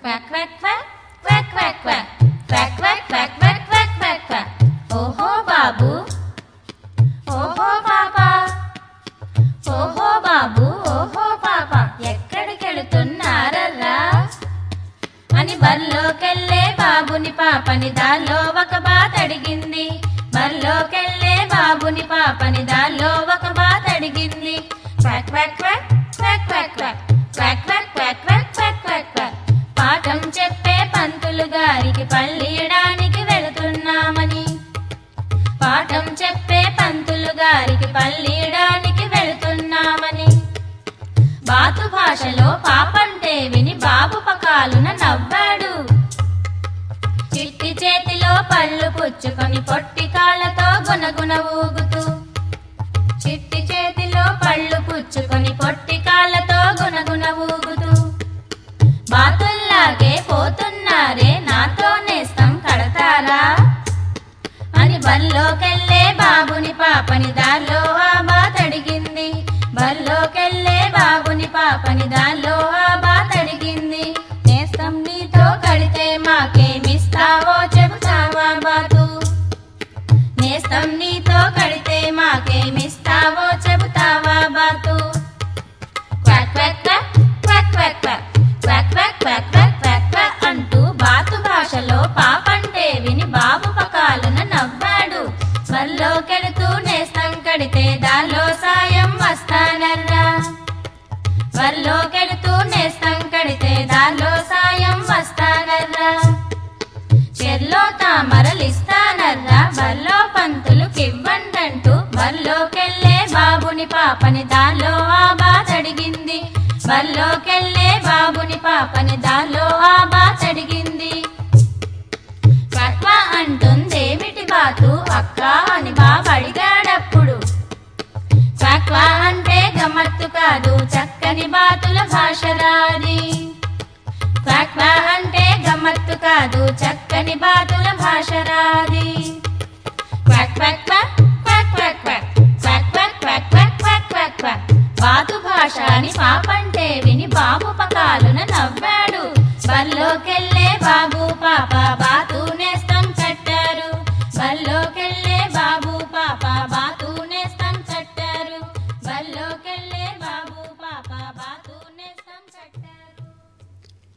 quack quack quack quack quack quack quack quack quack quack quack quack quack ఓహో బాబు ఓహో పాపా ఓహో బాబు ఓహో పాప ఎక్కడికెడుతున్నారర్రా అని బల్లోకెళ్ళే బాబుని పాపని దాల్లో ఒక బాత అడిగింది బల్లోకెళ్ళే బాబుని పాపని దాల్లో ఒక బాత అడిగింది quack quack quack quack quack quack quack quack quack quack quack quack quack పాఠం చెప్పే పంతులు గారికి పల్లియడానికి వెళుతున్నామని పాఠం చెప్పే పంతులు గారికి పల్లియడానికి వెళుతున్నామని బాతు భాషలో పాపంటే విని బాబు పకాలున నవ్వాడు చిట్టి చేతిలో పళ్ళు పుచ్చుకొని పొట్టి కాళ్ళతో గునగున ఊగుతూ చిట్టి చేతిలో పళ్ళు పుచ్చుకొని పొట్టి కాళ్ళతో గునగున ఊగుతూ బాతుల్లాగే పోతున్నారే నాతో నేస్తం కడతారా అని బల్లోకెళ్ళే బాబుని పాపని దారిలో ఆ బాత అడిగింది బల్లోకెళ్ళే బాబుని పాపని దారిలో ఆ బాత అడిగింది నేస్తం నీతో కడితే మాకేమిస్తావో చెబుతావా బాతు నేస్తం నీతో కడితే మాకేమిస్తావో చెబుతావా బాతు quack quack quack quack quack quack quack quack quack quack quack అంటూ బాతు భాషలో పాపంటే విని బాబు పకాలున నవ్వాడు బల్లోకెడుతూ నేస్తం కడితే దానిలో సాయం వస్తానర్రా బల్లోకెడుతూ నేస్తం కడితే దానిలో సాయం వస్తానర్రా చెల్లో తామరలిస్తానర్రా బల్లో పంతులు కివ్వండంటూ బల్లోకెళ్ళే బాబుని పాపని దానిలో ఆ బాత అడిగింది బల్లోకెళ్ళే బాబుని పాపని దానిలో ఆ బాత అడిగింది క్వక్వా అంటుందేమిటి బాతు అక్క అని బాబు అడిగాడప్పుడు క్వక్వా అంటే గమ్మత్తు కాదు చక్కని బాతుల భాష రాది క్వాక్వా అంటే గమ్మత్తు కాదు చక్కని బాతుల భాష రాది quack quack quack quack quack quack quack quack quack quack quack quack quack బాతు భాష అని పాపంటే విని బాబు పకాలున నవ్వాడు బల్లోకెళ్ళే